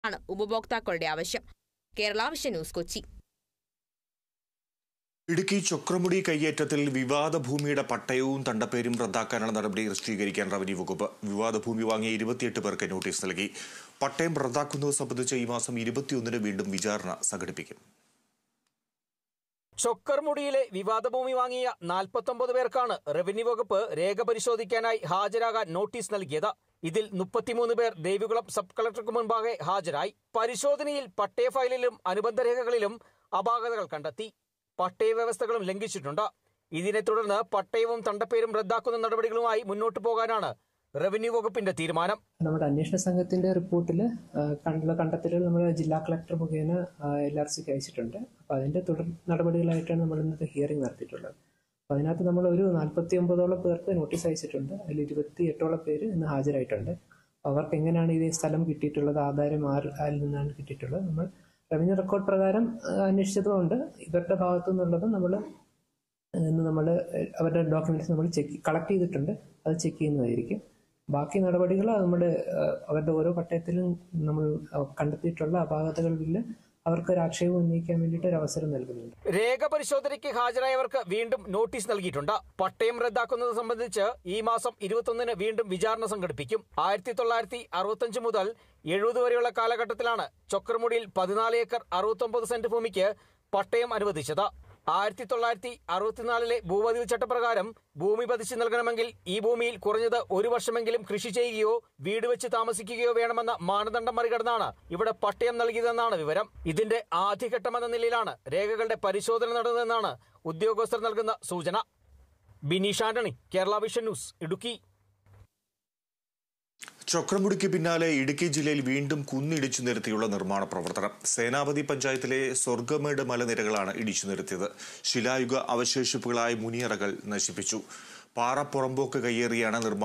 ആണ് ഉപഭോക്താക്കളുടെ ആവശ്യം കേരള വിഷൻ ന്യൂസ് കൊച്ചി ഇടുക്കി ചൊക്രമുടി കയ്യേറ്റത്തിൽ വിവാദ ഭൂമിയുടെ പട്ടയവും തണ്ടപ്പേരും റദ്ദാക്കാനുള്ള നടപടി സ്വീകരിക്കാൻ റവന്യൂ വകുപ്പ് വിവാദ ഭൂമി വാങ്ങിയ ഇരുപത്തിയെട്ട് പേർക്ക് നോട്ടീസ് നൽകി പട്ടയം റദ്ദാക്കുന്നത് സംബന്ധിച്ച് ഈ മാസം ഇരുപത്തിയൊന്നിന് വീണ്ടും വിചാരണ സംഘടിപ്പിക്കും ചൊക്കർമുടിയിലെ വിവാദ ഭൂമി വാങ്ങിയ നാൽപ്പത്തൊമ്പത് പേർക്കാണ് റവന്യൂ വകുപ്പ് രേഖ പരിശോധിക്കാനായി ഹാജരാകാൻ നോട്ടീസ് നൽകിയത് ഇതിൽ മുപ്പത്തിമൂന്ന് പേർ ദേവികുളം സബ് കളക്ടർക്ക് മുൻപാകെ ഹാജരായി പരിശോധനയിൽ പട്ടയ ഫയലിലും അനുബന്ധ രേഖകളിലും അപാകതകൾ കണ്ടെത്തി പട്ടയ വ്യവസ്ഥകളും ലംഘിച്ചിട്ടുണ്ട് ഇതിനെ തുടർന്ന് പട്ടയവും തണ്ടപ്പേരും റദ്ദാക്കുന്ന നടപടികളുമായി മുന്നോട്ടു പോകാനാണ് റവന്യൂ വകുപ്പിന്റെ തീരുമാനം നമ്മുടെ അന്വേഷണ സംഘത്തിന്റെ റിപ്പോർട്ടിൽ കണ്ടുള്ള കണ്ടെത്തലുകൾ നമ്മൾ ജില്ലാ കളക്ടർ മുഖേന എൽ ആർ സിക്ക് അയച്ചിട്ടുണ്ട് അപ്പോൾ അതിന്റെ തുടർ നടപടികളായിട്ടാണ് നമ്മൾ ഇന്നത്തെ ഹിയറിംഗ് നടത്തിയിട്ടുള്ളത് അപ്പോൾ അതിനകത്ത് നമ്മൾ ഒരു നാൽപ്പത്തി ഒമ്പതോളം പേർക്ക് നോട്ടീസ് അയച്ചിട്ടുണ്ട് അതിൽ ഇരുപത്തി എട്ടോളം പേര് ഇന്ന് ഹാജരായിട്ടുണ്ട് അവർക്ക് എങ്ങനെയാണ് ഈ സ്ഥലം കിട്ടിയിട്ടുള്ളത് ആധാരം ആര് ആരിൽ നിന്നാണ് കിട്ടിയിട്ടുള്ളത് നമ്മൾ റവന്യൂ റെക്കോർഡ് പ്രകാരം ആ, അന്വേഷിച്ചതുകൊണ്ട് ഇവരുടെ ഭാഗത്തു നിന്നുള്ളത് നമ്മൾ ഇന്ന് നമ്മൾ അവരുടെ ഡോക്യുമെന്റ്സ് നമ്മൾ ചെക്ക് കളക്ട് ചെയ്തിട്ടുണ്ട് അത് ചെക്ക് ചെയ്യുന്നതായിരിക്കും ബാക്കി നടപടികൾ നമ്മുടെ ഏഹ്, അവരുടെ ഓരോ പട്ടയത്തിലും നമ്മൾ അഹ് കണ്ടെത്തിയിട്ടുള്ള അപാകതകളിൽ അവർക്ക് ഒരു ആക്ഷേപം ഉന്നയിക്കാൻ വേണ്ടിയിട്ട് ഒരു അവസരം നൽകുന്നുണ്ട് രേഖ പരിശോധനയ്ക്ക് ഹാജരായവർക്ക് വീണ്ടും നോട്ടീസ് നൽകിയിട്ടുണ്ട് പട്ടയം റദ്ദാക്കുന്നത് സംബന്ധിച്ച് ഈ മാസം ഇരുപത്തൊന്നിന് വീണ്ടും വിചാരണ സംഘടിപ്പിക്കും ആയിരത്തി തൊള്ളായിരത്തി അറുപത്തഞ്ച് മുതൽ എഴുപത് വരെയുള്ള കാലഘട്ടത്തിലാണ് ചൊക്രമുടിയിൽ പതിനാല് ഏക്കർ അറുപത്തൊമ്പത് സെന്റ് ഭൂമിക്ക് പട്ടയം അനുവദിച്ചത് ആയിരത്തി തൊള്ളായിരത്തി അറുപത്തിനാലിലെ ഭൂപതിവ് ചട്ടപ്രകാരം ഭൂമി പതിച്ചു നൽകണമെങ്കിൽ ഈ ഭൂമിയിൽ കുറഞ്ഞത് ഒരു വർഷമെങ്കിലും കൃഷി ചെയ്യുകയോ വീട് വെച്ച് താമസിക്കുകയോ വേണമെന്ന മാനദണ്ഡം മറികടന്നാണ് ഇവിടെ പട്ടയം നൽകിയതെന്നാണ് വിവരം ഇതിന്റെ ആദ്യഘട്ടമെന്ന നിലയിലാണ് രേഖകളുടെ പരിശോധന നടന്നതെന്നാണ് ഉദ്യോഗസ്ഥർ നൽകുന്ന സൂചന ബിനീഷ് ആന്റണി കേരള വിഷൻ ന്യൂസ് ഇടുക്കി ചൊക്രമുടിക്ക് പിന്നാലെ ഇടുക്കി ജില്ലയിൽ വീണ്ടും കുന്നിടിച്ചു നിരത്തിയുള്ള നിർമ്മാണ പ്രവർത്തനം സേനാപതി പഞ്ചായത്തിലെ സ്വർഗമേട് മലനിരകളാണ് ഇടിച്ചു നിരത്തിയത് ശിലായുഗ അവശേഷിപ്പുകളായ മുനിയറകൾ നശിപ്പിച്ചു പാറ പുറമ്പോക്ക് കയ്യേറിയാണ് നിർമ്മാണം